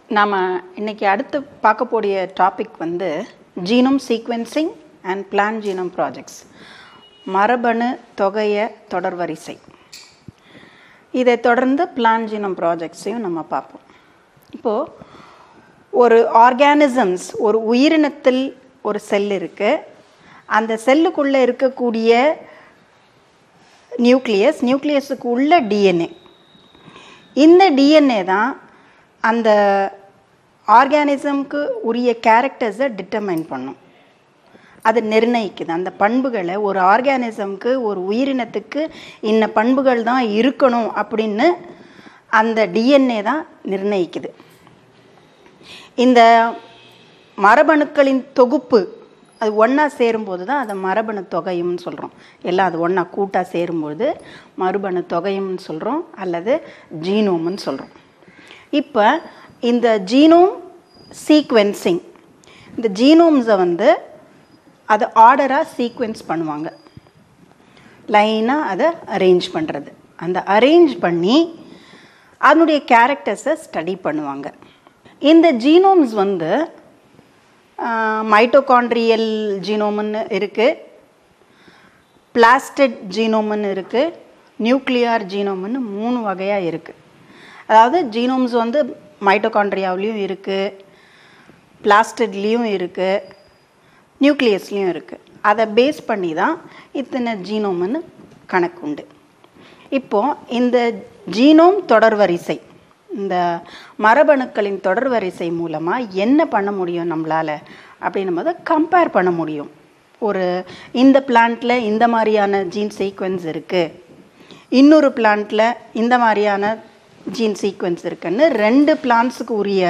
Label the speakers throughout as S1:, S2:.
S1: நாம் இன்னைக்கு அடுத்து பார்க்கக்கூடிய டாபிக் வந்து genome sequencing and plant genome projects மரபணு தொகைய தொடர்வரிசை இதை தொடர்ந்து பிளான் ஜீனோம் ப்ராஜெக்ட்ஸையும் நம்ம பார்ப்போம் இப்போது ஒரு ஆர்கானிசம்ஸ் ஒரு உயிரினத்தில் ஒரு செல் இருக்குது அந்த செல்லுக்குள்ளே இருக்கக்கூடிய நியூக்ளியஸ் நியூக்ளியஸுக்கு உள்ள டிஎன்ஏ இந்த டிஎன்ஏ தான் அந்த ஆர்கானிசம்க்கு உரிய கேரக்டர்ஸை டிட்டர்மைன் பண்ணும் அது நிர்ணயிக்குது அந்த பண்புகளை ஒரு ஆர்கானிசம்க்கு ஒரு உயிரினத்துக்கு இன்ன பண்புகள் தான் இருக்கணும் அப்படின்னு அந்த டிஎன்ஏ தான் நிர்ணயிக்குது இந்த மரபணுக்களின் தொகுப்பு அது ஒன்றா சேரும்போது தான் அதை மரபணு தொகையும்னு சொல்கிறோம் எல்லாம் அது ஒன்றா கூட்டாக சேரும்போது மரபணு தொகையும்னு சொல்கிறோம் அல்லது ஜீனோம்னு சொல்கிறோம் இப்போ இந்த ஜீனோம் சீக்வென்சிங் இந்த ஜீனோம்ஸை வந்து அதை ஆர்டராக சீக்வென்ஸ் பண்ணுவாங்க லைனாக அதை அரேஞ்ச் பண்ணுறது அந்த அரேஞ்ச் பண்ணி அதனுடைய கேரக்டர்ஸை ஸ்டடி பண்ணுவாங்க இந்த ஜீனோம்ஸ் வந்து மைட்டோகாண்ட்ரியல் ஜீனோம்னு இருக்குது பிளாஸ்டட் ஜீனோம்னு இருக்குது நியூக்ளியார் ஜீனோம்னு மூணு வகையாக இருக்குது அதாவது ஜீனோம்ஸ் வந்து மைட்டோகாண்ட்ரியாவிலையும் இருக்குது பிளாஸ்டட்லேயும் இருக்குது நியூக்ளியஸ்லேயும் இருக்குது அதை பேஸ் பண்ணி தான் இத்தனை ஜீனோம்னு கணக்கு உண்டு இப்போது இந்த ஜீனோம் தொடர்வரிசை இந்த மரபணுக்களின் தொடர்வரிசை மூலமாக என்ன பண்ண முடியும் நம்மளால் அப்படின்னும் போது கம்பேர் பண்ண முடியும் ஒரு இந்த பிளான்ட்டில் இந்த மாதிரியான ஜீன் சீக்வன்ஸ் இருக்குது இன்னொரு பிளான்ட்டில் இந்த மாதிரியான ஜீன் சீக்வன்ஸ் இருக்குன்னு ரெண்டு பிளான்ஸுக்கு உரிய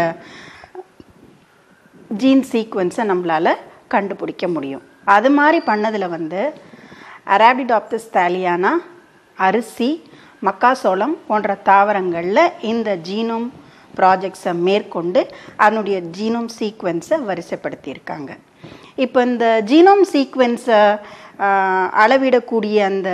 S1: ஜீன் சீக்வன்ஸை நம்மளால் கண்டுபிடிக்க முடியும் அது மாதிரி பண்ணதில் வந்து அராபிடாப்டிஸ் தாலியானா அரிசி மக்காசோளம் போன்ற தாவரங்களில் இந்த ஜீனோம் ப்ராஜெக்ட்ஸை மேற்கொண்டு அதனுடைய ஜீனோம் சீக்வன்ஸை வரிசைப்படுத்தியிருக்காங்க இப்போ இந்த ஜீனோம் சீக்வன்ஸை அளவிடக்கூடிய அந்த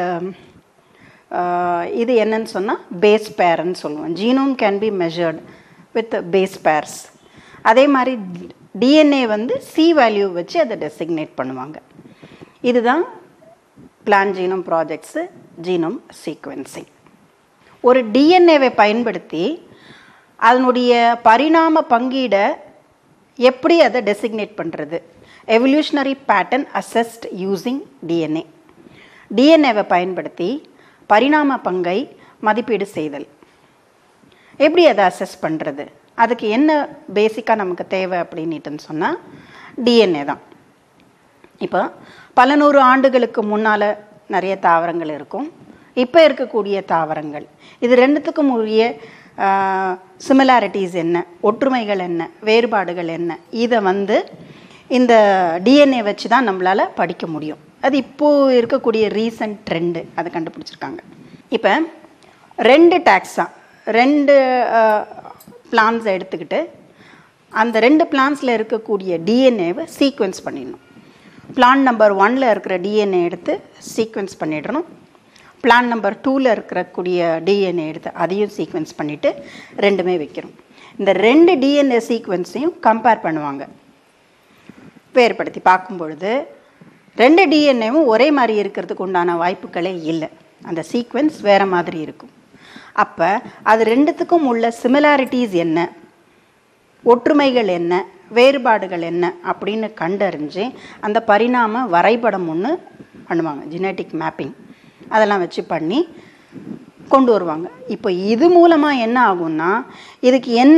S1: இது என்னன்னு சொன்னால் பேஸ் பேர்ன்னு சொல்லுவோம் genome can be measured with base pairs அதே மாதிரி டிஎன்ஏ வந்து சி வேல்யூ வச்சு அதை டெசிக்னேட் பண்ணுவாங்க இதுதான் plant genome projects genome sequencing ஒரு டிஎன்ஏவை பயன்படுத்தி அதனுடைய பரிணாம பங்கீடை எப்படி அதை டெசிக்னேட் பண்ணுறது evolutionary pattern assessed using DNA டிஎன்ஏவை பயன்படுத்தி பரிணாம பங்கை மதிப்பீடு செய்தல் எப்படி அதை அசஸ் பண்ணுறது அதுக்கு என்ன பேசிக்காக நமக்கு தேவை அப்படின்னுட்டுன்னு சொன்னால் டிஎன்ஏ தான் இப்போ பல நூறு ஆண்டுகளுக்கு முன்னால் நிறைய தாவரங்கள் இருக்கும் இப்போ இருக்கக்கூடிய தாவரங்கள் இது ரெண்டுத்துக்கும் உரிய சிமிலாரிட்டிஸ் என்ன ஒற்றுமைகள் என்ன வேறுபாடுகள் என்ன இதை வந்து இந்த டிஎன்ஏ வச்சு தான் நம்மளால் படிக்க முடியும் அது இப்போது இருக்கக்கூடிய ரீசன்ட் ட்ரெண்டு அதை கண்டுபிடிச்சிருக்காங்க இப்போ ரெண்டு டேக்ஸாக ரெண்டு பிளான்ஸை எடுத்துக்கிட்டு அந்த ரெண்டு பிளான்ஸில் இருக்கக்கூடிய டிஎன்ஏவை சீக்வென்ஸ் பண்ணிடணும் பிளான் நம்பர் ஒனில் இருக்கிற டிஎன்ஏ எடுத்து சீக்வென்ஸ் பண்ணிடணும் பிளான் நம்பர் டூவில் இருக்கக்கூடிய டிஎன்ஏ எடுத்து அதையும் சீக்வென்ஸ் பண்ணிவிட்டு ரெண்டுமே வைக்கிறோம் இந்த ரெண்டு டிஎன்ஏ சீக்வென்ஸையும் கம்பேர் பண்ணுவாங்க வேறுபடுத்தி பார்க்கும் பொழுது ரெண்டு டிஎன்ஏவும் ஒரே மாதிரி இருக்கிறதுக்கு உண்டான வாய்ப்புகளே இல்லை அந்த சீக்வென்ஸ் வேறு மாதிரி இருக்கும் அப்போ அது ரெண்டுத்துக்கும் உள்ள சிமிலாரிட்டிஸ் என்ன ஒற்றுமைகள் என்ன வேறுபாடுகள் என்ன அப்படின்னு கண்டறிஞ்சு அந்த பரிணாம வரைபடம் ஒன்று பண்ணுவாங்க ஜெனட்டிக் மேப்பிங் அதெல்லாம் வச்சு பண்ணி கொண்டு வருவாங்க இப்போ இது மூலமாக என்ன ஆகும்னா இதுக்கு என்ன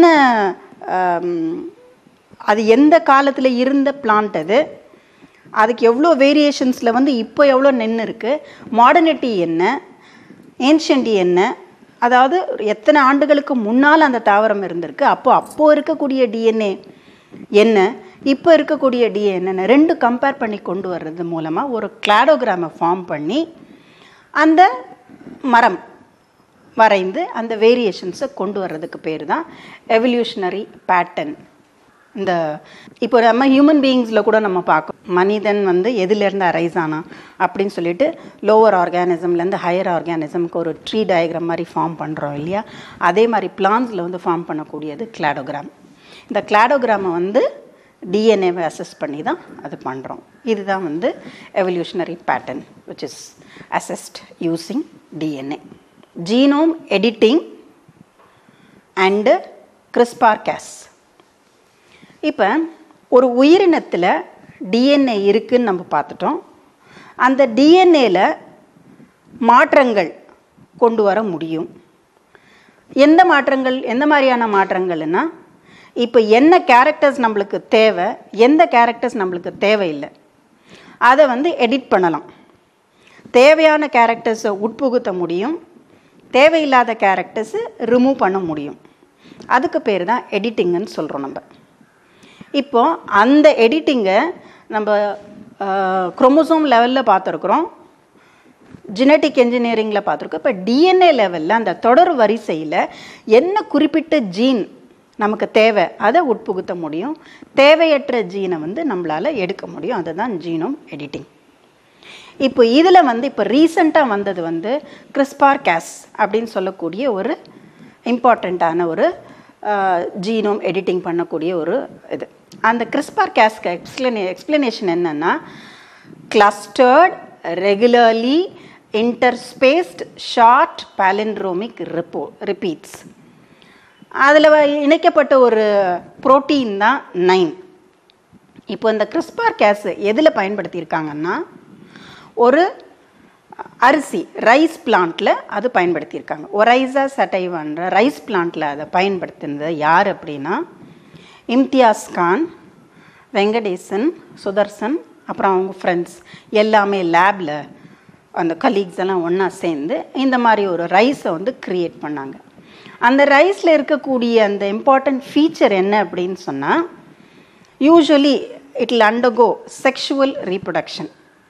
S1: அது எந்த காலத்தில் இருந்த பிளான்ட் அது அதுக்கு எவ்வளோ வேரியேஷன்ஸில் வந்து இப்போ எவ்வளோ நின்று இருக்குது மாடர்னிட்டி என்ன ஏன்ஷியன்டி என்ன அதாவது எத்தனை ஆண்டுகளுக்கு முன்னால் அந்த தாவரம் இருந்திருக்கு அப்போ அப்போது இருக்கக்கூடிய டிஎன்ஏ என்ன இப்போ இருக்கக்கூடிய டிஎன்ஏ ரெண்டு கம்பேர் பண்ணி கொண்டு வர்றது மூலமாக ஒரு கிளாடோகிராமை ஃபார்ம் பண்ணி அந்த மரம் வரைந்து அந்த வேரியேஷன்ஸை கொண்டு வர்றதுக்கு பேர் தான் எவல்யூஷனரி பேட்டர்ன் இந்த இப்போ நம்ம ஹியூமன் பீயிங்ஸில் கூட நம்ம பார்க்கோம் மனிதன் வந்து எதுலேருந்து அரைஸ் ஆனா அப்படின்னு சொல்லிட்டு லோவர் ஆர்கானிசம்லேருந்து ஹையர் ஆர்கானிசம்க்கு ஒரு ட்ரீ டயக்ராம் மாதிரி ஃபார்ம் பண்ணுறோம் இல்லையா அதே மாதிரி பிளான்ஸில் வந்து ஃபார்ம் பண்ணக்கூடியது கிளாடோகிராம் இந்த கிளாடோகிராமை வந்து டிஎன்ஏவை அசஸ் பண்ணி தான் அது பண்ணுறோம் இதுதான் வந்து evolutionary pattern which is assessed using DNA genome editing and CRISPR Cas இப்போ ஒரு உயிரினத்தில் டிஎன்ஏ இருக்குன்னு நம்ம பார்த்துட்டோம் அந்த டிஎன்ஏல மாற்றங்கள் கொண்டு வர முடியும் எந்த மாற்றங்கள் எந்த மாதிரியான மாற்றங்கள்னா இப்போ என்ன கேரக்டர்ஸ் நம்மளுக்கு தேவை எந்த கேரக்டர்ஸ் நம்மளுக்கு தேவையில்லை அதை வந்து எடிட் பண்ணலாம் தேவையான கேரக்டர்ஸை உட்புகுத்த முடியும் தேவையில்லாத கேரக்டர்ஸை ரிமூவ் பண்ண முடியும் அதுக்கு பேர் தான் எடிட்டிங்குன்னு சொல்கிறோம் நம்ம இப்போ அந்த எடிட்டிங்கை நம்ம குரோமோசோம் லெவலில் பார்த்துருக்குறோம் ஜெனட்டிக் என்ஜினியரிங்கில் பார்த்துருக்கோம் இப்போ டிஎன்ஏ லெவலில் அந்த தொடர் வரிசையில் என்ன குறிப்பிட்ட ஜீன் நமக்கு தேவை அதை உட்புகுத்த முடியும் தேவையற்ற ஜீனை வந்து நம்மளால் எடுக்க முடியும் அதுதான் ஜீனோம் எடிட்டிங் இப்போ இதில் வந்து இப்போ ரீசண்டாக வந்தது வந்து கிறிஸ்பார் கேஸ் அப்படின்னு சொல்லக்கூடிய ஒரு இம்பார்ட்டண்ட்டான ஒரு ஜீனோம் எடிட்டிங் பண்ணக்கூடிய ஒரு இது அந்த கிறிஸ்பார் கேஸ்க்கு எக்ஸ்பிளனே எக்ஸ்பிளனேஷன் என்னென்னா clustered regularly interspaced short palindromic repo repeats அதில் இணைக்கப்பட்ட ஒரு புரோட்டீன் தான் நைன் இப்போ இந்த கிறிஸ்பார் கேஸ் எதில் பயன்படுத்தியிருக்காங்கன்னா ஒரு அரிசி ரைஸ் பிளான்ட்டில் அது பயன்படுத்தியிருக்காங்க ஒரைசா சட்டைவன்ற ரைஸ் பிளான்ட்டில் அதை பயன்படுத்தினது யார் அப்படின்னா இம்தியாஸ் கான் வெங்கடேசன் சுதர்சன் அப்புறம் அவங்க ஃப்ரெண்ட்ஸ் எல்லாமே லேபில் அந்த கலீக்ஸ் எல்லாம் ஒன்றா சேர்ந்து இந்த மாதிரி ஒரு ரைஸை வந்து க்ரியேட் பண்ணாங்க அந்த ரைஸில் இருக்கக்கூடிய அந்த இம்பார்ட்டண்ட் ஃபீச்சர் என்ன அப்படின்னு சொன்னால் usually it will undergo sexual reproduction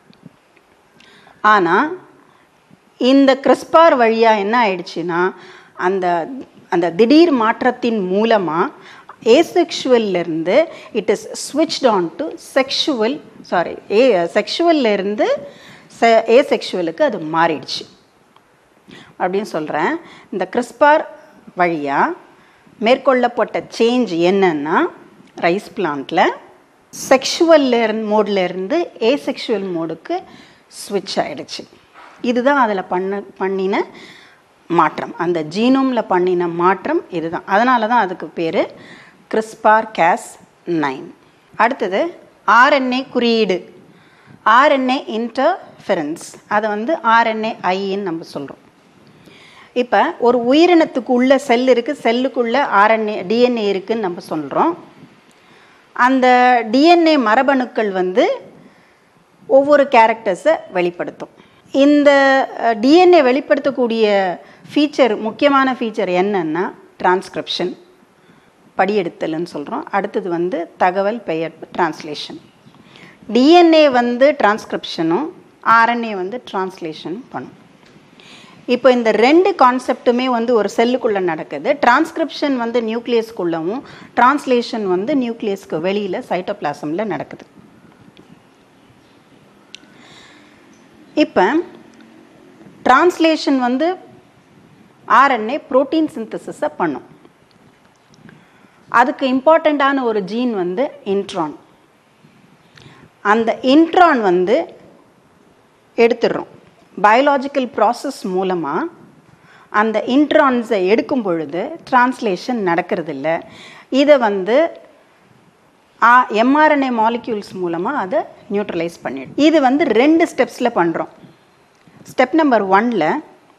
S1: ஆனால் இந்த கிறிஸ்பார் வழியாக என்ன ஆயிடுச்சுன்னா அந்த அந்த திடீர் மாற்றத்தின் மூலமாக ஏசெக்ஷுவல்லேருந்து it is switched on to sexual sorry a செக்ஷுவல்லேருந்து செ ஏசெக்ஷுவலுக்கு அது மாறிடுச்சு அப்படின்னு சொல்கிறேன் இந்த கிறிஸ்பார் வழியாக மேற்கொள்ளப்பட்ட சேஞ்ச் என்னன்னா ரைஸ் பிளான்ட்டில் செக்ஷுவல் மோட்லேருந்து ஏசெக்ஷுவல் மோடுக்கு ஸ்விட்ச் ஆகிடுச்சு இதுதான் அதில் பண்ண பண்ணின மாற்றம் அந்த ஜீனோமில் பண்ணின மாற்றம் இதுதான் அதனால தான் அதுக்கு பேர் கிறிஸ்பார் கேஸ் நைன் அடுத்தது ஆர்என்ஏ குறியீடு ஆர்என்ஏ இன்டர்ஃபெரன்ஸ் அதை வந்து ஆர்என்ஏ ஐன்னு நம்ம சொல்கிறோம் இப்போ ஒரு உயிரினத்துக்கு உள்ள செல் இருக்குது செல்லுக்குள்ளே ஆர்என்ஏ டிஎன்ஏ இருக்குதுன்னு நம்ம சொல்கிறோம் அந்த டிஎன்ஏ மரபணுக்கள் வந்து ஒவ்வொரு கேரக்டர்ஸை வெளிப்படுத்தும் இந்த டிஎன்ஏ வெளிப்படுத்தக்கூடிய ஃபீச்சர் முக்கியமான ஃபீச்சர் என்னன்னா டிரான்ஸ்கிரிப்ஷன் படியெடுத்தல்னு சொல்கிறோம் அடுத்தது வந்து தகவல் பெயர் டிரான்ஸ்லேஷன் டிஎன்ஏ வந்து டிரான்ஸ்கிரிப்ஷனும் ஆர்என்ஏ வந்து டிரான்ஸ்லேஷன் பண்ணும் இப்போ இந்த ரெண்டு கான்செப்ட்டுமே வந்து ஒரு செல்லுக்குள்ளே நடக்குது டிரான்ஸ்கிரிப்ஷன் வந்து நியூக்ளியஸ்க்குள்ளவும் டிரான்ஸ்லேஷன் வந்து நியூக்ளியஸ்க்கு வெளியில் சைட்டோபிளாசமில் நடக்குது இப்போ டிரான்ஸ்லேஷன் வந்து ஆர்என்ஏ புரோட்டீன் சிந்தசிஸை பண்ணும் அதுக்கு இம்பார்ட்டண்ட்டான ஒரு ஜீன் வந்து இன்ட்ரான் அந்த இன்ட்ரான் வந்து எடுத்துடுறோம் பயாலாஜிக்கல் ப்ராசஸ் மூலமாக அந்த இன்ட்ரான்ஸை எடுக்கும் பொழுது டிரான்ஸ்லேஷன் நடக்கிறதில்ல இதை வந்து எம்ஆர்என்ஏ மாலிக்யூல்ஸ் மூலமாக அதை நியூட்ரலைஸ் பண்ணிடும் இது வந்து ரெண்டு ஸ்டெப்ஸில் பண்ணுறோம் ஸ்டெப் நம்பர் ஒனில்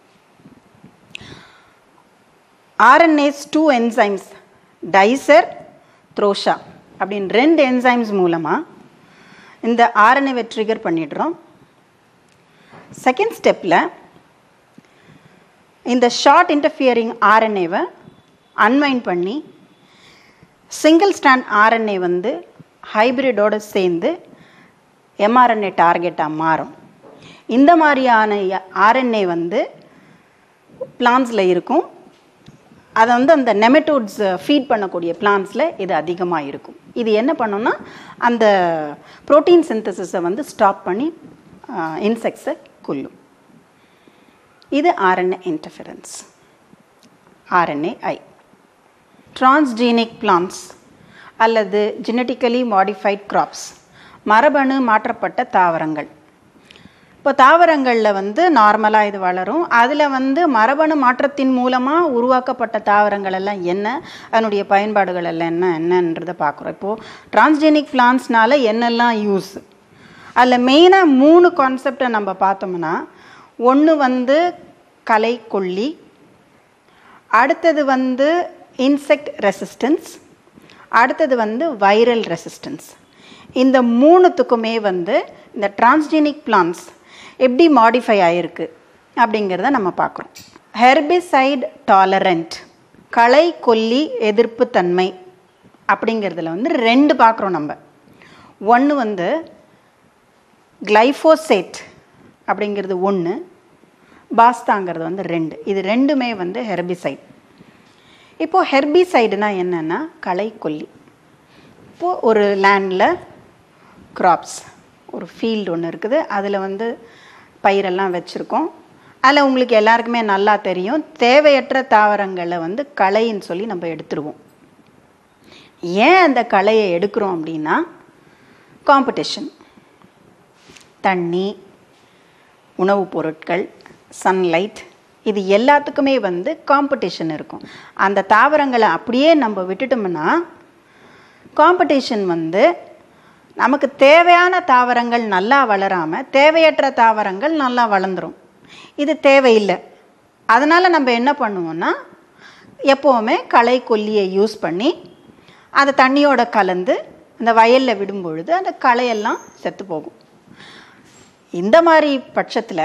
S1: RNAs two enzymes Dicer Drosha அப்படின்னு ரெண்டு என்சைம்ஸ் மூலமாக இந்த ஆர்என்ஏவை ட்ரிகர் பண்ணிடுறோம் செகண்ட் ஸ்டெப்பில் இந்த ஷார்ட் இன்டர்ஃபியரிங் ஆர்என்ஏவை அன்வைன் பண்ணி சிங்கிள் ஸ்டாண்ட் ஆர்என்ஏ வந்து ஹைப்ரிடோடு சேர்ந்து எம்ஆர்என்ஏ டார்கெட்டாக மாறும் இந்த மாதிரியான ஆர்என்ஏ வந்து பிளான்ஸில் இருக்கும் அதை வந்து அந்த நெமட்டோட்ஸ் ஃபீட் பண்ணக்கூடிய பிளான்ஸில் இது அதிகமாக இருக்கும் இது என்ன பண்ணுன்னா அந்த ப்ரோட்டீன் சிந்தசிஸை வந்து ஸ்டாப் பண்ணி இன்செக்ட்ஸை கொல்லும் இது RNA interference RNA I transgenic plants அல்லது ஜெனட்டிக்கலி மாடிஃபைட் கிராப்ஸ் மரபணு மாற்றப்பட்ட தாவரங்கள் இப்போ தாவரங்களில் வந்து நார்மலாக இது வளரும் அதில் வந்து மரபணு மாற்றத்தின் மூலமாக உருவாக்கப்பட்ட தாவரங்கள் எல்லாம் என்ன அதனுடைய பயன்பாடுகள் எல்லாம் என்ன என்னன்றதை பார்க்குறோம் இப்போது டிரான்ஸ்ஜெனிக் பிளான்ஸ்னால என்னெல்லாம் யூஸ் அதில் மெயினாக மூணு கான்செப்டை நம்ம பார்த்தோம்னா ஒன்று வந்து கலை கொல்லி அடுத்தது வந்து இன்செக்ட் ரெசிஸ்டன்ஸ் அடுத்தது வந்து வைரல் ரெசிஸ்டன்ஸ் இந்த மூணுத்துக்குமே வந்து இந்த டிரான்ஸ்ஜெனிக் பிளான்ஸ் எப்படி மாடிஃபை ஆகிருக்கு அப்படிங்கிறத நம்ம பார்க்குறோம் ஹெர்பிசைட் டாலரண்ட் களை கொல்லி எதிர்ப்பு தன்மை அப்படிங்கிறதுல வந்து ரெண்டு பார்க்குறோம் நம்ம ஒன்று வந்து கிளைஃபோசேட் அப்படிங்கிறது ஒன்று பாஸ்தாங்கிறது வந்து ரெண்டு இது ரெண்டுமே வந்து ஹெர்பிசைட் இப்போது ஹெர்பிசைடுனா என்னென்னா களை கொல்லி இப்போது ஒரு லேண்டில் கிராப்ஸ் ஒரு ஃபீல்டு ஒன்று இருக்குது அதில் வந்து பயிரெல்லாம் வச்சுருக்கோம் அதில் உங்களுக்கு எல்லாருக்குமே நல்லா தெரியும் தேவையற்ற தாவரங்களை வந்து களைன்னு சொல்லி நம்ம எடுத்துருவோம் ஏன் அந்த களையை எடுக்கிறோம் அப்படின்னா காம்படிஷன் தண்ணி உணவுப் பொருட்கள் சன்லைட் இது எல்லாத்துக்குமே வந்து காம்படிஷன் இருக்கும் அந்த தாவரங்களை அப்படியே நம்ம விட்டுட்டோம்னா காம்படிஷன் வந்து நமக்கு தேவையான தாவரங்கள் நல்லா வளராமல் தேவையற்ற தாவரங்கள் நல்லா வளர்ந்துரும் இது தேவையில்லை அதனால் நம்ம என்ன பண்ணுவோம்னா எப்போவுமே களை கொல்லியை யூஸ் பண்ணி அதை தண்ணியோட கலந்து அந்த வயலில் விடும் பொழுது அந்த களையெல்லாம் செத்து போகும் இந்த மாதிரி பட்சத்தில்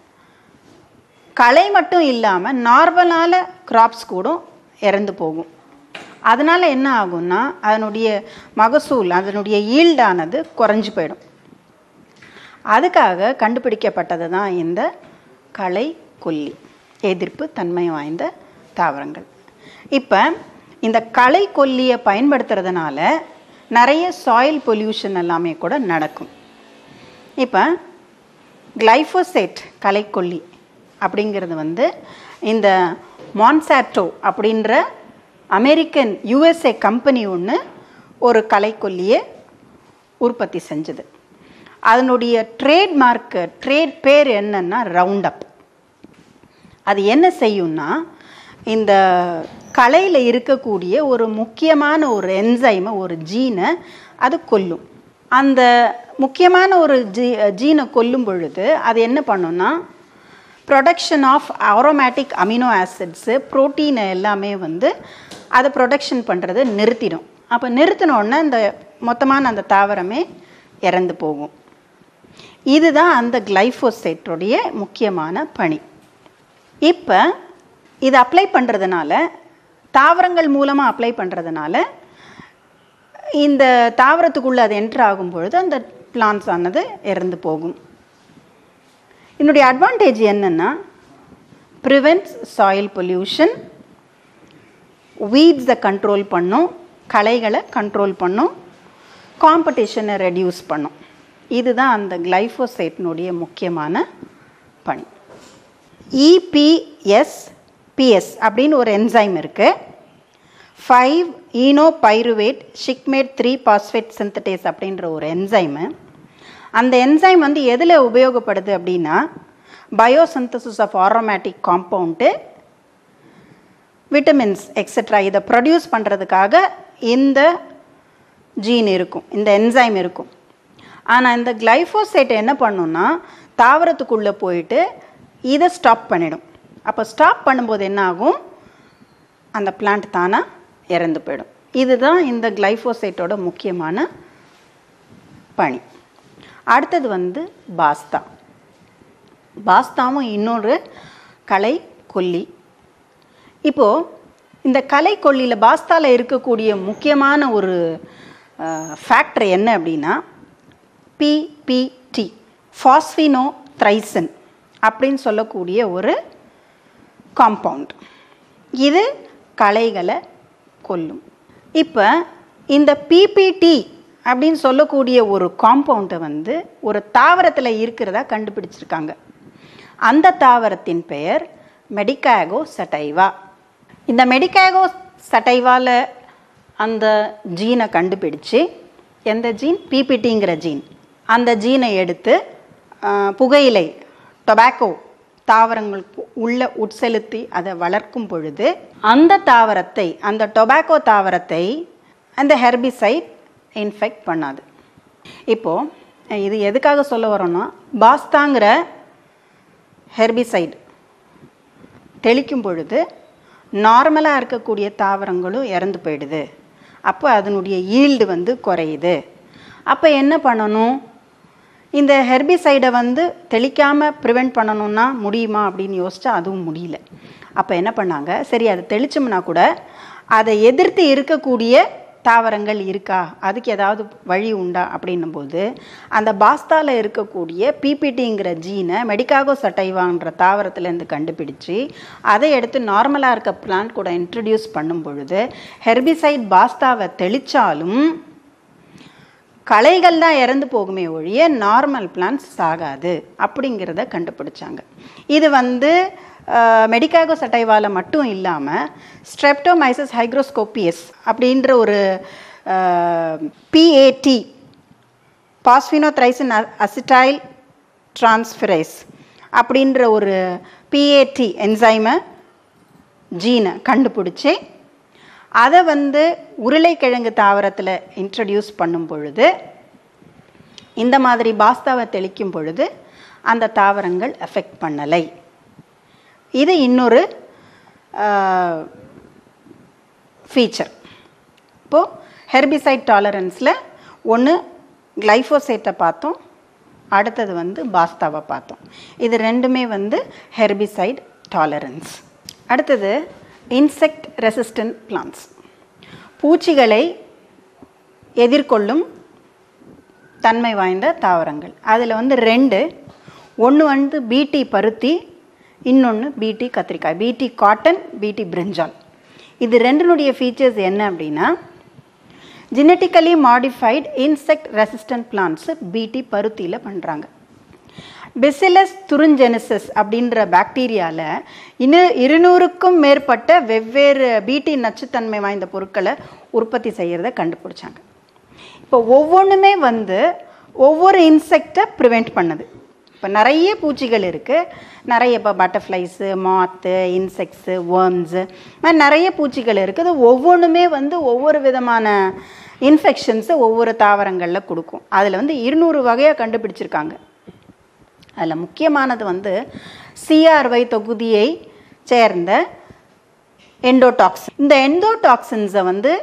S1: களை மட்டும் இல்லாமல் நார்மலான கிராப்ஸ் கூட இறந்து போகும் அதனால் என்ன ஆகும்னா அதனுடைய மகசூல் அதனுடைய ஈல்டானது குறைஞ்சி போயிடும் அதுக்காக கண்டுபிடிக்கப்பட்டது தான் இந்த களை கொல்லி எதிர்ப்பு தன்மை வாய்ந்த தாவரங்கள் இப்போ இந்த களை கொல்லியை பயன்படுத்துறதுனால நிறைய சாயில் பொல்யூஷன் எல்லாமே கூட நடக்கும் இப்போ கிளைஃபோசேட் களைக்கொல்லி அப்படிங்கிறது வந்து இந்த மான்சாட்டோ அப்படின்ற அமெரிக்கன் யுஎஸ்ஏ கம்பெனி ஒன்று ஒரு களைக்கொல்லியை உற்பத்தி செஞ்சது அதனுடைய ட்ரேட்மார்க்கு ட்ரேட் பேர் என்னன்னா ரவுண்ட் அப் அது என்ன செய்யும்னா இந்த கலையில் இருக்கக்கூடிய ஒரு முக்கியமான ஒரு என்சைமை ஒரு ஜீனை அது கொல்லும் அந்த முக்கியமான ஒரு ஜீ ஜீனை கொல்லும் பொழுது அது என்ன பண்ணுன்னா production of aromatic amino acids ப்ரோட்டீனை எல்லாமே வந்து அதை ப்ரொடக்ஷன் பண்ணுறது நிறுத்திடும் அப்போ நிறுத்தினோடனே அந்த மொத்தமான அந்த தாவரமே இறந்து போகும் இதுதான் அந்த கிளைஃபோசேட்டோடைய முக்கியமான பணி இப்போ இது அப்ளை பண்ணுறதுனால தாவரங்கள் மூலமாக அப்ளை பண்ணுறதுனால இந்த தாவரத்துக்குள்ளே அது என்ட்ரு ஆகும் பொழுது அந்த பிளான்ஸ் ஆனது இறந்து போகும் என்னுடைய அட்வான்டேஜ் என்னென்னா ப்ரிவென்ட்ஸ் சாயில் பொல்யூஷன் வீட்ஸை கண்ட்ரோல் பண்ணும் களைகளை கண்ட்ரோல் பண்ணும் காம்படிஷனை ரெடியூஸ் பண்ணும் இதுதான் அந்த கிளைஃபோசைட்னுடைய முக்கியமான பணி இபிஎஸ் பிஎஸ் அப்படின்னு ஒரு என்சைம் இருக்குது five enol pyruvate shikimate three phosphate synthase அப்படின்ற ஒரு என்சைமு அந்த என்சைம் வந்து எதில் உபயோகப்படுது அப்படின்னா biosynthesis of aromatic compound vitamins etcetera இதை ப்ரொடியூஸ் பண்ணுறதுக்காக இந்த ஜீன் இருக்கும் இந்த என்சைம் இருக்கும் ஆனால் இந்த கிளைஃபோசேட் என்ன பண்ணுன்னா தாவரத்துக்குள்ளே போயிட்டு இதை ஸ்டாப் பண்ணிடும் அப்போ ஸ்டாப் பண்ணும்போது என்ன ஆகும் அந்த பிளான்ட் தானாக இறந்து போயிடும் இதுதான் இந்த கிளைஃபோசேட்டோட முக்கியமான பணி அடுத்தது வந்து பாஸ்தா பாஸ்தாவும் இன்னொரு கலை கொல்லி இப்போது இந்த கலை கொல்லியில் பாஸ்தாவில் இருக்கக்கூடிய முக்கியமான ஒரு ஃபேக்டர் என்ன அப்படின்னா பிபிடி ஃபாஸ்பினோ த்ரைசன் அப்படின்னு சொல்லக்கூடிய ஒரு காம்பவுண்ட் இது களைகளை கொல்லும் இப்போ இந்த பிபிடி அப்படின்னு சொல்லக்கூடிய ஒரு காம்பவுண்டை வந்து ஒரு தாவரத்தில் இருக்கிறதா கண்டுபிடிச்சிருக்காங்க அந்த தாவரத்தின் பெயர் மெடிகாகோ சட்டைவா இந்த மெடிகாகோ சட்டைவாவில் அந்த ஜீனை கண்டுபிடிச்சு எந்த ஜீன் பிபிடிங்கிற ஜீன் அந்த ஜீனை எடுத்து ஆஹ், புகையிலை டொபாக்கோ தாவரங்களுக்கு உள்ள உட்செலுத்தி அதை வளர்க்கும் பொழுது அந்த தாவரத்தை அந்த டொபாக்கோ தாவரத்தை அந்த ஹெர்பிசைட் இன்ஃபெக்ட் பண்ணாது இப்போது இது எதுக்காக சொல்ல வரோன்னா பாஸ்தாங்கிற ஹெர்பிசைட் தெளிக்கும் பொழுது நார்மலாக இருக்கக்கூடிய தாவரங்களும் இறந்து போயிடுது அப்போ அதனுடைய ஈல்டு வந்து குறையுது அப்போ என்ன பண்ணணும் இந்த ஹெர்பிசைடை வந்து தெளிக்காமல் ப்ரிவெண்ட் பண்ணணும்னா முடியுமா அப்படின்னு யோசிச்சா அதுவும் முடியல அப்போ என்ன பண்ணாங்க சரி அதை தெளிச்சோம்னா கூட அதை எதிர்த்து இருக்கக்கூடிய தாவரங்கள் இருக்கா அதுக்கு ஏதாவது வழி உண்டா அப்படின்னும் போது அந்த பாஸ்தாவில் இருக்கக்கூடிய பிபிடிங்கிற ஜீனை மெடிகாகோ சட்டைவான்ற தாவரத்துலேருந்து கண்டுபிடிச்சு அதை எடுத்து நார்மலாக இருக்க பிளான்ட் கூட இன்ட்ரடியூஸ் பண்ணும் பொழுது ஹெர்பிசைட் பாஸ்தாவை தெளித்தாலும் களைகள் தான் இறந்து போகுமே ஒழிய நார்மல் பிளான்ஸ் சாகாது அப்படிங்கிறத கண்டுபிடிச்சாங்க இது வந்து மெடிகாகோ சட்டைவால மட்டும் இல்லாமல் ஸ்ட்ரெப்டோமைசஸ் ஹைக்ரோஸ்கோபியஸ் அப்படின்ற ஒரு பிஏடி பாஸ்பினோத்ரைசின் அசிடைல் டிரான்ஸ்ஃபரேஸ் அப்படின்ற ஒரு பிஏடி என்சைமை ஜீனை கண்டுபிடிச்சி அதை வந்து உருளைக்கிழங்கு தாவரத்தில் இன்ட்ரடியூஸ் பண்ணும் பொழுது இந்த மாதிரி பாஸ்தாவை தெளிக்கும் பொழுது அந்த தாவரங்கள் எஃபெக்ட் பண்ணலை இது இன்னொரு ஃபீச்சர் இப்போது ஹெர்பிசைட் டாலரன்ஸில் ஒன்று கிளைஃபோசேட்டை பார்த்தோம் அடுத்தது வந்து பாஸ்தாவை பார்த்தோம் இது ரெண்டுமே வந்து ஹெர்பிசைட் டாலரன்ஸ் அடுத்தது இன்செக்ட் ரெசிஸ்டன்ட் பிளான்ஸ் பூச்சிகளை எதிர்கொள்ளும் தன்மை வாய்ந்த தாவரங்கள் அதில் வந்து ரெண்டு ஒன்று வந்து பீட்டி பருத்தி இன்னொன்று பீட்டி கத்திரிக்காய் பீட்டி காட்டன் பீட்டி பிரிஞ்சால் இது ரெண்டினுடைய ஃபீச்சர்ஸ் என்ன அப்படின்னா genetically modified insect resistant plants BT பருத்தியில் பண்ணுறாங்க பெசிலஸ் துருஞ்செனிசஸ் அப்படின்ற பாக்டீரியாவில் இன்னும் இருநூறுக்கும் மேற்பட்ட வெவ்வேறு பீட்டி நச்சுத்தன்மை வாய்ந்த பொருட்களை உற்பத்தி செய்கிறத கண்டுபிடிச்சாங்க இப்போ ஒவ்வொன்றுமே வந்து ஒவ்வொரு இன்செக்டை ப்ரிவெண்ட் பண்ணுது இப்போ நிறைய பூச்சிகள் இருக்குது நிறைய இப்போ பட்டர்ஃப்ளைஸு மாத்து இன்செக்ட்ஸு வேர்ம்ஸு மாதிரி நிறைய பூச்சிகள் இருக்குது ஒவ்வொன்றுமே வந்து ஒவ்வொரு விதமான இன்ஃபெக்ஷன்ஸை ஒவ்வொரு தாவரங்களில் கொடுக்கும் அதில் வந்து இருநூறு வகையாக கண்டுபிடிச்சிருக்காங்க அதில் முக்கியமானது வந்து சிஆர்வை தொகுதியை சேர்ந்த எண்டோடாக்சின் இந்த எண்டோடாக்சின்ஸை வந்து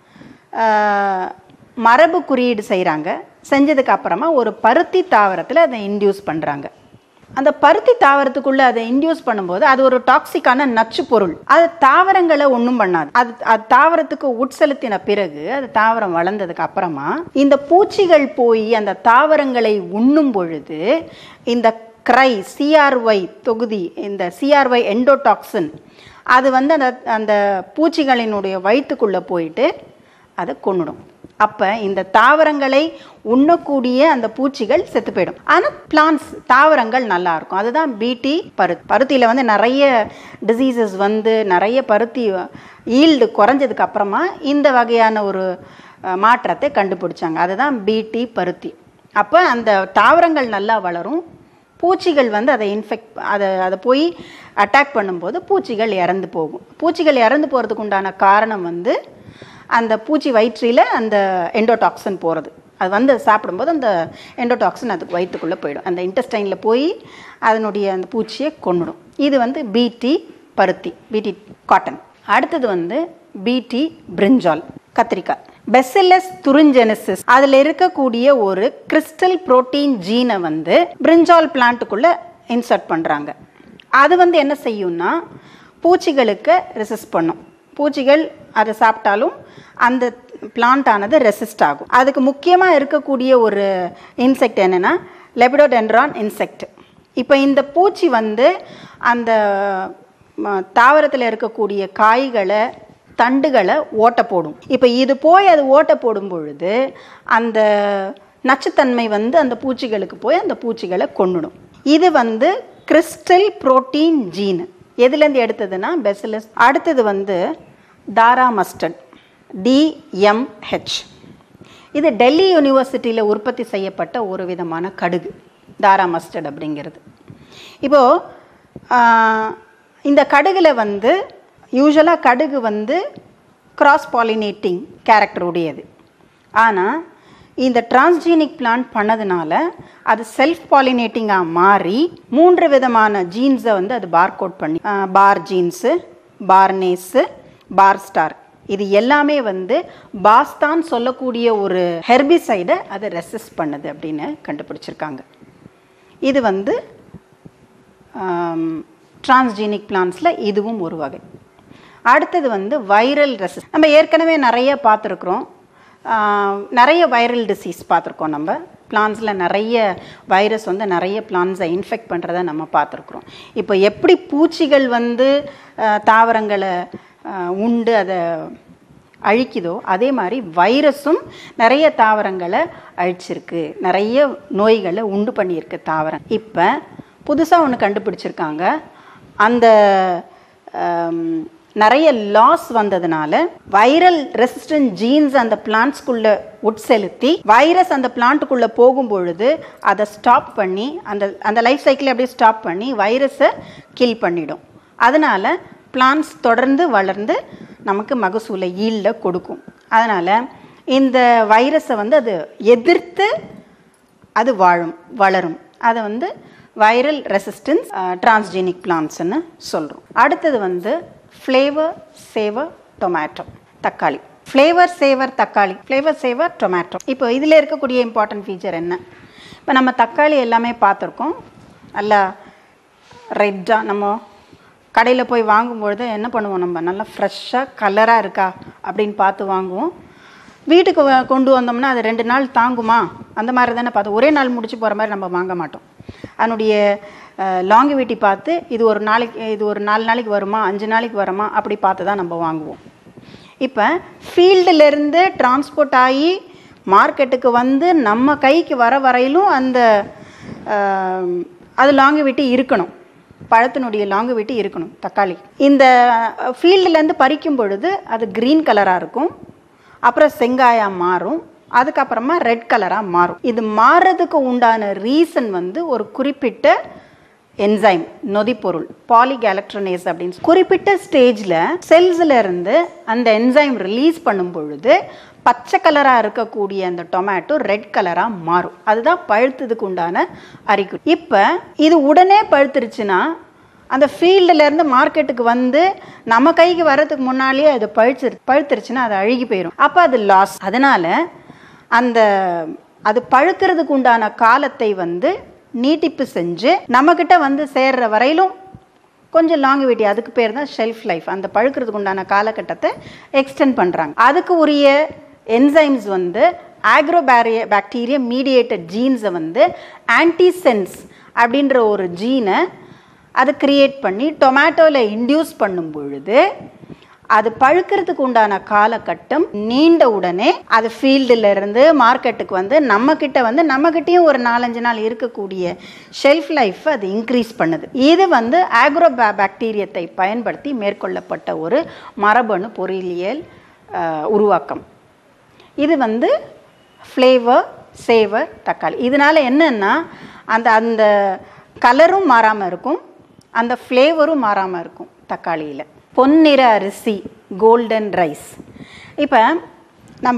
S1: ஆஹ், மரபு குறியீடு செய்கிறாங்க செஞ்சதுக்கு அப்புறமா ஒரு பருத்தி தாவரத்தில் அதை இன்டியூஸ் பண்ணுறாங்க அந்த பருத்தி தாவரத்துக்குள்ளே அதை இன்டியூஸ் பண்ணும்போது அது ஒரு டாக்ஸிக்கான நச்சு பொருள் அது தாவரங்களை ஒன்றும் பண்ணாது அது அது தாவரத்துக்கு உட்செலுத்தின பிறகு அது தாவரம் வளர்ந்ததுக்கு அப்புறமா இந்த பூச்சிகள் போய் அந்த தாவரங்களை உண்ணும் பொழுது இந்த க்ரை சிஆர்ஒய் தொகுதி இந்த சிஆர்ஒய் எண்டோடாக்சின் அது வந்து அந்த அந்த பூச்சிகளினுடைய வயிற்றுக்குள்ளே போயிட்டு அதை கொன்னுடும் அப்போ இந்த தாவரங்களை உண்ணக்கூடிய அந்த பூச்சிகள் செத்து போயிடும் ஆனால் பிளான்ஸ் தாவரங்கள் நல்லா இருக்கும் அதுதான் பீட்டி பரு பருத்தியில் வந்து நிறைய டிசீசஸ் வந்து நிறைய பருத்தி ஈல்டு குறைஞ்சதுக்கு அப்புறமா இந்த வகையான ஒரு அஹ், மாற்றத்தை கண்டுபிடிச்சாங்க அதுதான் பீட்டி பருத்தி அப்போ அந்த தாவரங்கள் நல்லா வளரும் பூச்சிகள் வந்து அதை இன்ஃபெக்ட் அதை அதை போய் அட்டாக் பண்ணும்போது பூச்சிகள் இறந்து போகும் பூச்சிகள் இறந்து போகிறதுக்கு உண்டான காரணம் வந்து அந்த பூச்சி வயிற்றில் அந்த எண்டோடாக்சின் போகிறது அது வந்து சாப்பிடும்போது அந்த எண்டோடாக்சின் அதுக்கு வயிற்றுக்குள்ளே போயிடும் அந்த இன்டெஸ்டைனில் போய் அதனுடைய அந்த பூச்சியை கொன்னுடும் இது வந்து பிடி பருத்தி பிடி காட்டன் அடுத்தது வந்து பிடி பிரிஞ்சால் கத்திரிக்காய் பெசிலஸ் துருஞ்செனிசிஸ் அதில் இருக்கக்கூடிய ஒரு கிறிஸ்டல் புரோட்டீன் ஜீனை வந்து பிரிஞ்சால் பிளான்ட்டுக்குள்ளே இன்சர்ட் பண்ணுறாங்க அது வந்து என்ன செய்யும்னா பூச்சிகளுக்கு ரெசிஸ்ட் பண்ணும் பூச்சிகள் அதை சாப்பிட்டாலும் அந்த பிளான்ட் ஆனது ரெசிஸ்ட் ஆகும் அதுக்கு முக்கியமாக இருக்கக்கூடிய ஒரு இன்செக்ட் என்னென்னா லெபிடோடென்ட்ரான் இன்செக்ட் இப்போ இந்த பூச்சி வந்து அந்த தாவரத்தில் இருக்கக்கூடிய காய்களை தண்டுகளை ஓட்டை போடும் இப்போ இது போய் அது ஓட்டை போடும் பொழுது அந்த நச்சுத்தன்மை வந்து அந்த பூச்சிகளுக்கு போய் அந்த பூச்சிகளை கொன்னுடும் இது வந்து கிறிஸ்டல் புரோட்டீன் ஜீன் எதுலேருந்து எடுத்ததுன்னா பெசிலஸ் அடுத்தது வந்து தாரா மஸ்டர்ட் டிஎம்ஹெச் இது டெல்லி யூனிவர்சிட்டியில் உற்பத்தி செய்யப்பட்ட ஒரு விதமான கடுகு தாரா மஸ்டர்ட் அப்படிங்கிறது இப்போது இந்த கடுகில் வந்து யூஸ்வலாக கடுகு வந்து கிராஸ் பாலினேட்டிங் கேரக்டர் உடையது ஆனால் இந்த டிரான்ஸ்ஜீனிக் பிளான்ட் பண்ணதுனால அது செல்ஃப் பாலினேட்டிங்காக மாறி மூன்று விதமான ஜீன்ஸை வந்து அது பார் கோட் பண்ணி பார் ஜீன்ஸு பார்னேஸு பார் ஸ்டார் இது எல்லாமே வந்து பாஸ்தான் சொல்லக்கூடிய ஒரு ஹெர்பிசைடை அதை ரெசிஸ்ட் பண்ணுது அப்படின்னு கண்டுபிடிச்சிருக்காங்க இது வந்து டிரான்ஸ்ஜீனிக் பிளான்ஸில் இதுவும் ஒரு வகை அடுத்தது வந்து வைரல் ரெசிஸ் நம்ம ஏற்கனவே நிறைய பார்த்துருக்குறோம் நிறைய வைரல் டிசீஸ் பார்த்துருக்கோம் நம்ம பிளான்ஸில் நிறைய வைரஸ் வந்து நிறைய பிளான்ஸை இன்ஃபெக்ட் பண்ணுறத நம்ம பார்த்துருக்குறோம் இப்போ எப்படி பூச்சிகள் வந்து தாவரங்களை உண்டு அதை அழிக்குதோ அதே மாதிரி வைரஸும் நிறைய தாவரங்களை அழிச்சிருக்கு நிறைய நோய்களை உண்டு பண்ணியிருக்கு தாவரம் இப்போ புதுசாக ஒன்று கண்டுபிடிச்சிருக்காங்க அந்த நிறைய லாஸ் வந்ததுனால வைரல் ரெசிஸ்டன்ட் ஜீன்ஸ் அந்த பிளான்ட்ஸ்குள்ளே உட்செலுத்தி வைரஸ் அந்த பிளான்ட்டுக்குள்ளே போகும் பொழுது அதை ஸ்டாப் பண்ணி அந்த அந்த லைஃப் சைக்கிளை அப்படியே ஸ்டாப் பண்ணி வைரஸை கில் பண்ணிடும் அதனால் பிளான்ட்ஸ் தொடர்ந்து வளர்ந்து நமக்கு மகசூலை ஈல்ட கொடுக்கும் அதனால் இந்த வைரஸை வந்து அது எதிர்த்து அது வாழும் வளரும் அதை வந்து வைரல் ரெசிஸ்டன்ஸ் டிரான்ஸ்ஜெனிக் பிளான்ட்ஸ்னு சொல்கிறோம் அடுத்தது வந்து ஃப்ளேவர் சேவர் டொமேட்டோ தக்காளி ஃப்ளேவர் சேவர் தக்காளி ஃப்ளேவர் சேவர் டொமேட்டோ இப்போ இதில் இருக்கக்கூடிய இம்பார்ட்டன்ட் ஃபீச்சர் என்ன இப்போ நம்ம தக்காளி எல்லாமே பார்த்துருக்கோம் நல்லா ரெட்டாக நம்ம கடையில் போய் வாங்கும்பொழுது என்ன பண்ணுவோம் நம்ம நல்லா ஃப்ரெஷ்ஷாக கலராக இருக்கா அப்படின்னு பார்த்து வாங்குவோம் வீட்டுக்கு வ- கொண்டு வந்தோம்னா அது ரெண்டு நாள் தாங்குமா அந்த மாதிரி தானே பார்த்து ஒரே நாள் முடிச்சு போகிற மாதிரி நம்ம வாங்க மாட்டோம் அதனுடைய லாங்குவிட்டி பார்த்து இது ஒரு நாளைக்கு இது ஒரு நாலு நாளைக்கு வருமா அஞ்சு நாளைக்கு வருமா அப்படி பார்த்து தான் நம்ம வாங்குவோம் இப்போ ஃபீல்டுலேருந்து டிரான்ஸ்போர்ட் ஆகி மார்க்கெட்டுக்கு வந்து நம்ம கைக்கு வர வரையிலும் அந்த ஆம், அது லாங்குவிட்டி இருக்கணும் பழத்தினுடைய லாங்குவிட்டி இருக்கணும் தக்காளி இந்த ஃபீல்டுலேருந்து பறிக்கும் பொழுது அது க்ரீன் கலராக இருக்கும் அப்புறம் செங்காயாக மாறும் அதுக்கப்புறமா ரெட் கலராக மாறும் இது மாறுறதுக்கு உண்டான ரீசன் வந்து ஒரு குறிப்பிட்ட என்சைம் நொதிப்பொருள் பாலிகேலக்ட்ரனேஸ் அப்படின்னு சொல்லி. குறிப்பிட்ட ஸ்டேஜில் செல்ஸ்ல இருந்து அந்த என்சைம் ரிலீஸ் பண்ணும் பொழுது பச்சை கலராக இருக்கக்கூடிய அந்த டொமேட்டோ ரெட் கலராக மாறும் அதுதான் பழுத்ததுக்கு உண்டான அறிகுறி இப்போ இது உடனே பழுத்துருச்சுன்னா அந்த ஃபீல்டுல இருந்து மார்க்கெட்டுக்கு வந்து நம்ம கைக்கு வர்றதுக்கு முன்னாலேயே அது பழுத்து பழுத்துருச்சுன்னா அது அழுகி போயிடும் அப்போ அது லாஸ் அதனால அந்த அது பழுக்கிறதுக்கு உண்டான காலத்தை வந்து நீட்டிப்பு செஞ்சு நம்மக்கிட்ட வந்து சேர்ற வரையிலும் கொஞ்சம் லாங்குவிட்டி அதுக்கு பேர் தான் ஷெல்ஃப் லைஃப் அந்த பழுக்கிறதுக்கு உண்டான காலகட்டத்தை எக்ஸ்டெண்ட் பண்ணுறாங்க அதுக்கு உரிய என்சைம்ஸ் வந்து ஆக்ரோபேரிய பாக்டீரியா மீடியேட்டட் ஜீன்ஸை வந்து ஆன்டிசென்ஸ் அப்படின்ற ஒரு ஜீனை அது கிரியேட் பண்ணி டொமேட்டோவில் இன்டியூஸ் பண்ணும் பொழுது அது பழுக்கிறதுக்கு உண்டான காலகட்டம் நீண்ட உடனே அது ஃபீல்டுல இருந்து மார்க்கெட்டுக்கு வந்து நம்ம கிட்ட வந்து நம்ம கிட்டயும் ஒரு நாலஞ்சு நாள் இருக்கக்கூடிய ஷெல்ஃப் லைஃப் அது இன்க்ரீஸ் பண்ணுது இது வந்து ஆக்ரோ பாக்டீரியத்தை பயன்படுத்தி மேற்கொள்ளப்பட்ட ஒரு மரபணு பொறியியல் அஹ், உருவாக்கம் இது வந்து ஃப்ளேவர் சேவர் தக்காளி இதனால என்னன்னா அந்த அந்த கலரும் மாறாமல் இருக்கும் அந்த ஃப்ளேவரும் மாறாமல் இருக்கும் தக்காளியில் பொன்னிற அரிசி கோல்டன் ரைஸ் இப்போ நம்ம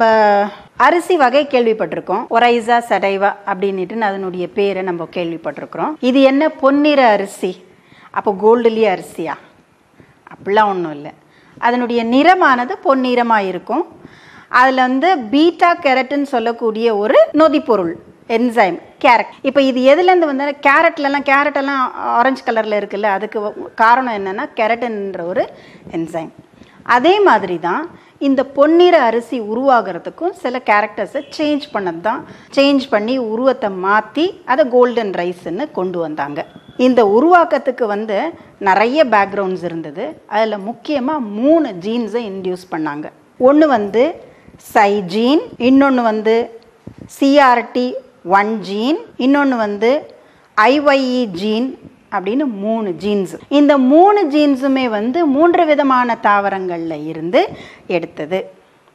S1: அரிசி வகை கேள்விப்பட்டிருக்கோம் ஒரைசா சடைவா அப்படின்னுட்டு அதனுடைய பேரை நம்ம கேள்விப்பட்டிருக்கிறோம் இது என்ன பொன்னிற அரிசி அப்போ கோல்டுலேயே அரிசியா அப்படிலாம் ஒன்றும் இல்லை அதனுடைய நிறமானது பொன்னிறமாக இருக்கும் அதில் வந்து பீட்டா கேரட்னு சொல்லக்கூடிய ஒரு நொதிப்பொருள் என்சைம் கேரட் இப்போ இது எதுலேருந்து வந்து கேரட்லலாம் கேரட் எல்லாம் ஆரஞ்சு கலரில் இருக்குல்ல அதுக்கு வ- காரணம் என்னென்னா கெரட்டின்ற ஒரு என்சைம் அதே மாதிரி தான் இந்த பொன்னிற அரிசி உருவாகிறதுக்கும் சில கேரக்டர்ஸை சேஞ்ச் பண்ணது தான் சேஞ்ச் பண்ணி உருவத்தை மாற்றி அதை கோல்டன் ரைஸ்ன்னு கொண்டு வந்தாங்க இந்த உருவாக்கத்துக்கு வந்து நிறைய பேக்ரவுண்ட்ஸ் இருந்தது அதில் முக்கியமாக மூணு ஜீன்ஸை இன்டியூஸ் பண்ணாங்க ஒன்று வந்து சைஜீன் இன்னொன்று வந்து சிஆர்டி ஒன் ஜீன் இன்னொன்று வந்து ஐஒஇ ஜீன் அப்படின்னு மூணு ஜீன்ஸ் இந்த மூணு ஜீன்ஸுமே வந்து மூன்று விதமான தாவரங்களில் இருந்து எடுத்தது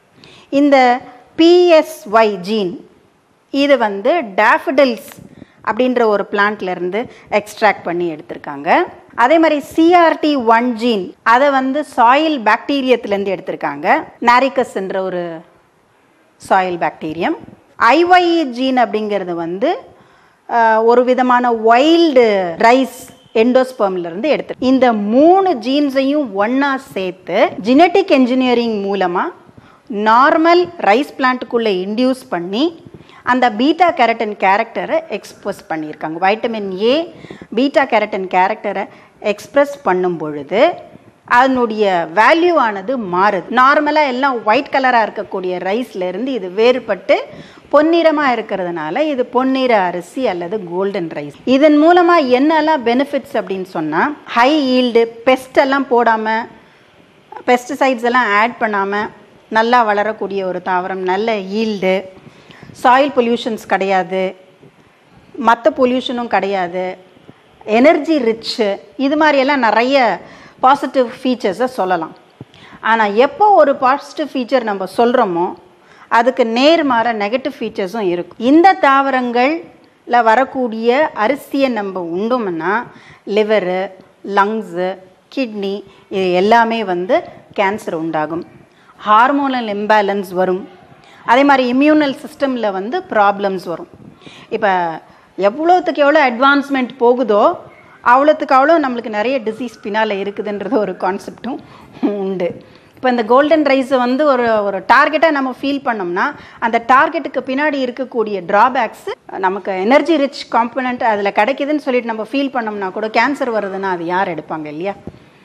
S1: இந்த பிஎஸ்ஒய் ஜீன் இது வந்து டேஃபடில்ஸ் அப்படின்ற ஒரு பிளான்ட்ல இருந்து எக்ஸ்ட்ராக்ட் பண்ணி எடுத்திருக்காங்க அதே மாதிரி சிஆர்டி ஒன் ஜீன் அதை வந்து சாயில் பாக்டீரியத்துலேருந்து எடுத்திருக்காங்க நாரிகஸ்ன்ற ஒரு சாயில் பாக்டீரியம் ஐஒய் ஜீன் அப்படிங்கிறது வந்து ஆஹ், ஒரு விதமான வைல்டு ரைஸ் இருந்து எடுத்து இந்த மூணு ஜீன்ஸையும் ஒன்றா சேர்த்து ஜெனட்டிக் என்ஜினியரிங் மூலமாக நார்மல் ரைஸ் பிளான்ட்டுக்குள்ளே இன்டியூஸ் பண்ணி அந்த பீட்டா கேரட்டன் கேரக்டரை எக்ஸ்பிரஸ் பண்ணியிருக்காங்க வைட்டமின் ஏ பீட்டா கேரட்டன் கேரக்டரை எக்ஸ்பிரஸ் பண்ணும் பொழுது அதனுடைய வேல்யூ ஆனது மாறுது நார்மலாக எல்லாம் ஒயிட் கலராக இருக்கக்கூடிய ரைஸ்ல இருந்து இது வேறுபட்டு பொன்னிறமாக இருக்கிறதுனால இது பொன்னிற அரிசி அல்லது கோல்டன் ரைஸ் இதன் மூலமாக என்னெல்லாம் பெனிஃபிட்ஸ் அப்படின்னு சொன்னால் ஹை ஈல்டு பெஸ்ட் எல்லாம் போடாமல் பெஸ்டிசைட்ஸ் எல்லாம் ஆட் பண்ணாமல் நல்லா வளரக்கூடிய ஒரு தாவரம் நல்ல ஈல்டு சாயில் பொல்யூஷன்ஸ் கிடையாது மற்ற பொல்யூஷனும் கிடையாது எனர்ஜி ரிச்சு இது மாதிரியெல்லாம் நிறைய பாசிட்டிவ் ஃபீச்சர்ஸை சொல்லலாம் ஆனால் எப்போ ஒரு பாசிட்டிவ் ஃபீச்சர் நம்ம சொல்கிறோமோ அதுக்கு நேர்மாற நெகட்டிவ் ஃபீச்சர்ஸும் இருக்கும் இந்த தாவரங்கள்ல வரக்கூடிய அரிசியை நம்ம உண்டோம்னா லிவரு லங்ஸு கிட்னி இது எல்லாமே வந்து கேன்சர் உண்டாகும் ஹார்மோனல் இம்பேலன்ஸ் வரும் அதே மாதிரி இம்யூனல் சிஸ்டமில் வந்து ப்ராப்ளம்ஸ் வரும் இப்போ எவ்வளோத்துக்கு எவ்வளோ அட்வான்ஸ்மெண்ட் போகுதோ அவ்வளோத்துக்கு அவ்வளோ நம்மளுக்கு நிறைய டிசீஸ் பின்னால் இருக்குதுன்றது ஒரு கான்செப்டும் உண்டு இப்போ இந்த கோல்டன் ரைஸை வந்து ஒரு ஒரு டார்கெட்டாக நம்ம ஃபீல் பண்ணோம்னா அந்த டார்கெட்டுக்கு பின்னாடி இருக்கக்கூடிய ட்ராபேக்ஸ் நமக்கு எனர்ஜி ரிச் காம்பனண்ட் அதில் கிடைக்குதுன்னு சொல்லிட்டு நம்ம ஃபீல் பண்ணோம்னா கூட கேன்சர் வருதுன்னா அது யார் எடுப்பாங்க இல்லையா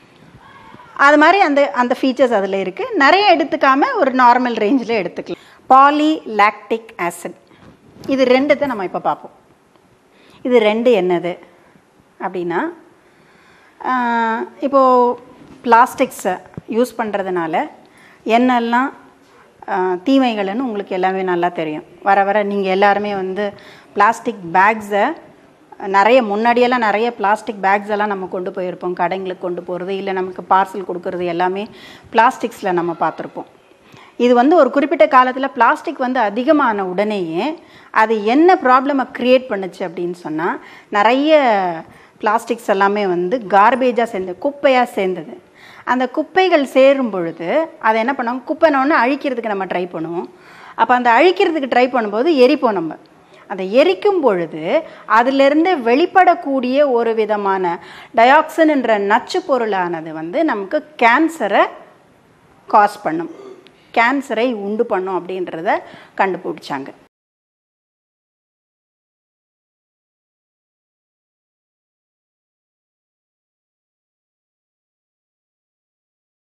S1: அது மாதிரி அந்த அந்த ஃபீச்சர்ஸ் அதில் இருக்குது நிறைய எடுத்துக்காம ஒரு நார்மல் ரேஞ்சில் எடுத்துக்கலாம் பாலி லாக்டிக் ஆசிட் இது ரெண்டுத்தை நம்ம இப்போ பார்ப்போம் இது ரெண்டு என்னது அப்படின்னா ஆஹ், இப்போ பிளாஸ்டிக்ஸை யூஸ் பண்ணுறதுனால என்னெல்லாம் ஆஹ், தீமைகள்னு உங்களுக்கு எல்லாமே நல்லா தெரியும் வர வர நீங்கள் எல்லாருமே வந்து பிளாஸ்டிக் பேக்ஸை நிறைய முன்னாடியெல்லாம் நிறைய பிளாஸ்டிக் பேக்ஸ் எல்லாம் நம்ம கொண்டு போயிருப்போம் கடைங்களுக்கு கொண்டு போகிறது இல்லை நமக்கு பார்சல் கொடுக்கறது எல்லாமே பிளாஸ்டிக்ஸில் நம்ம பார்த்துருப்போம் இது வந்து ஒரு குறிப்பிட்ட காலத்தில் பிளாஸ்டிக் வந்து அதிகமான உடனேயே அது என்ன ப்ராப்ளமை க்ரியேட் பண்ணுச்சு அப்படின்னு சொன்னால் நிறைய பிளாஸ்டிக்ஸ் எல்லாமே வந்து கார்பேஜாக சேர்ந்து குப்பையாக சேர்ந்தது அந்த குப்பைகள் சேரும் பொழுது அதை என்ன பண்ணுவோம் குப்பைனோன்னு அழிக்கிறதுக்கு நம்ம ட்ரை பண்ணுவோம் அப்போ அந்த அழிக்கிறதுக்கு ட்ரை பண்ணும்போது எரிப்போம் நம்ம அதை எரிக்கும் பொழுது அதிலிருந்து வெளிப்படக்கூடிய ஒரு விதமான டயாக்சின் என்ற நச்சு பொருளானது வந்து நமக்கு கேன்சரை காஸ் பண்ணும் கேன்சரை உண்டு பண்ணும் அப்படின்றத கண்டுபிடிச்சாங்க